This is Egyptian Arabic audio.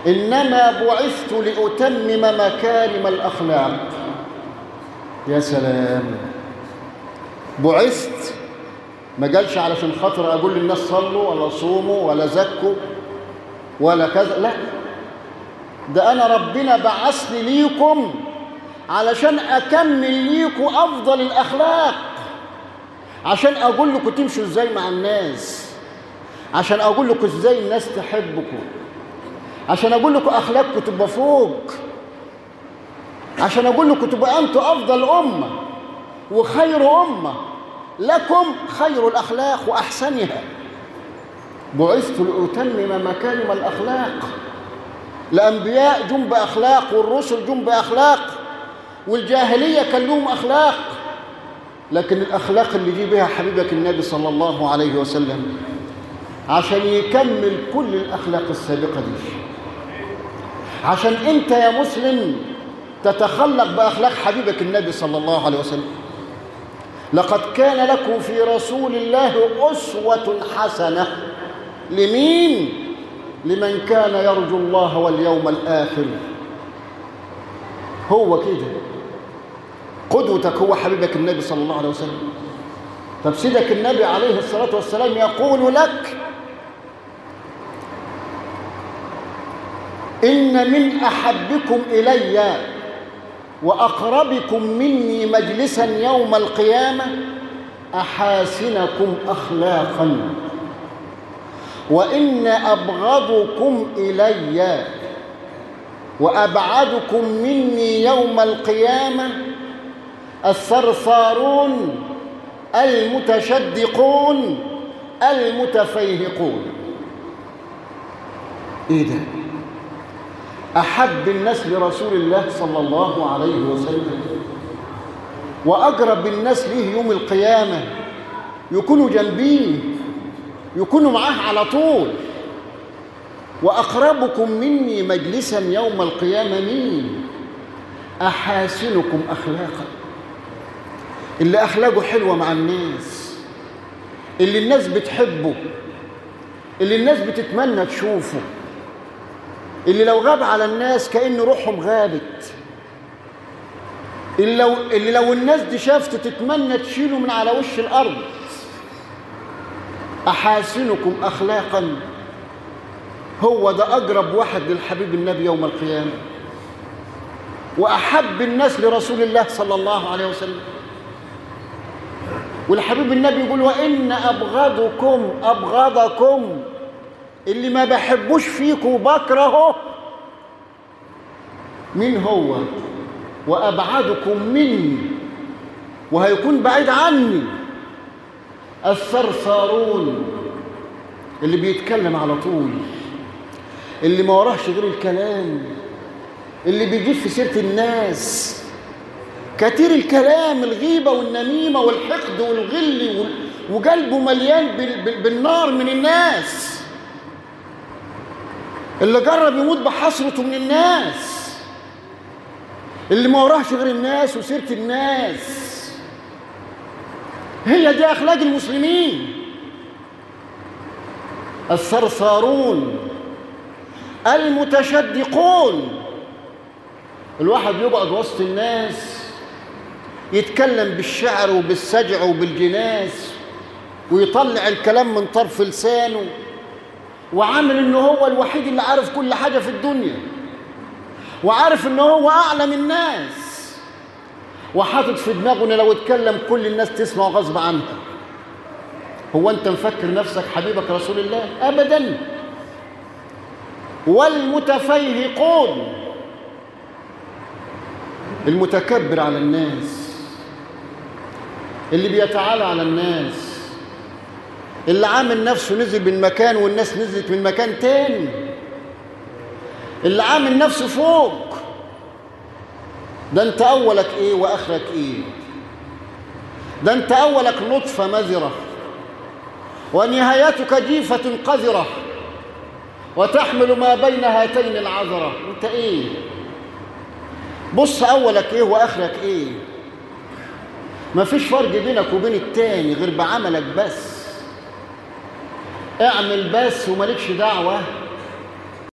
إنما بعثت لأتمم مكارم الأخلاق يا سلام بعثت ما قالش علشان خاطر أقول للناس صلوا ولا صوموا ولا زكوا ولا كذا لا ده أنا ربنا بعثني ليكم علشان أكمل ليكم أفضل الأخلاق عشان أقول لكم تمشوا إزاي مع الناس عشان أقول لكم إزاي الناس تحبكم عشان أقول لكم أخلاقكم تبقى فوق عشان أقول لكم تبقى أنتوا أفضل أمة وخير أمة لكم خير الأخلاق وأحسنها بعثت لأتمم مكارم الأخلاق الأنبياء جم بأخلاق والرسل جم بأخلاق والجاهلية كان لهم أخلاق لكن الأخلاق اللي جي بها حبيبك النبي صلى الله عليه وسلم عشان يكمل كل الأخلاق السابقة دي عشان أنت يا مسلم تتخلق بأخلاق حبيبك النبي صلى الله عليه وسلم لقد كان لكم في رسول الله أسوة حسنة لمين؟ لمن كان يرجو الله واليوم الآخر هو كده قدوتك هو حبيبك النبي صلى الله عليه وسلم طب سيدك النبي عليه الصلاة والسلام يقول لك إن من أحبكم إلي وأقربكم مني مجلسا يوم القيامة أحاسنكم أخلاقا وإن أبغضكم إلي وأبعدكم مني يوم القيامة الثرثارون المتشدقون المتفيهقون ايه ده احب الناس لرسول الله صلى الله عليه وسلم واقرب الناس ليه يوم القيامه يكونوا جنبيه يكونوا معاه على طول واقربكم مني مجلسا يوم القيامه مين احاسنكم اخلاقا اللي اخلاقه حلوه مع الناس اللي الناس بتحبه اللي الناس بتتمنى تشوفه اللي لو غاب على الناس كأن روحهم غابت اللي لو, اللي لو الناس دي شافته تتمنى تشيله من على وش الأرض أحاسنكم أخلاقا هو ده أقرب واحد للحبيب النبي يوم القيامة وأحب الناس لرسول الله صلى الله عليه وسلم والحبيب النبي يقول وإن أبغضكم أبغضكم اللي ما بحبوش فيكم بكرهه مين هو وأبعدكم مني وهيكون بعيد عني الثرثارون اللي بيتكلم على طول اللي ما وراهش غير الكلام اللي بيجيب في سيرة الناس كثير الكلام الغيبة والنميمة والحقد والغل وقلبه مليان بالنار من الناس اللي جرب يموت بحسرته من الناس اللي ما وراهش غير الناس وسيرة الناس هي دي أخلاق المسلمين الثرثارون المتشدقون الواحد يقعد وسط الناس يتكلم بالشعر وبالسجع وبالجناس ويطلع الكلام من طرف لسانه وعامل انه هو الوحيد اللي عارف كل حاجه في الدنيا وعارف انه هو اعلم الناس وحاطط في دماغه ان لو اتكلم كل الناس تسمع غصب عنها هو انت مفكر نفسك حبيبك رسول الله ابدا والمتفيهقون المتكبر على الناس اللي بيتعالى على الناس اللي عامل نفسه نزل من مكان والناس نزلت من مكان تاني اللي عامل نفسه فوق ده انت اولك ايه واخرك ايه ده انت اولك نطفه مذره ونهايتك جيفه قذره وتحمل ما بين هاتين العذره انت ايه بص اولك ايه واخرك ايه مفيش فرق بينك وبين التاني غير بعملك بس اعمل بس ومالكش دعوه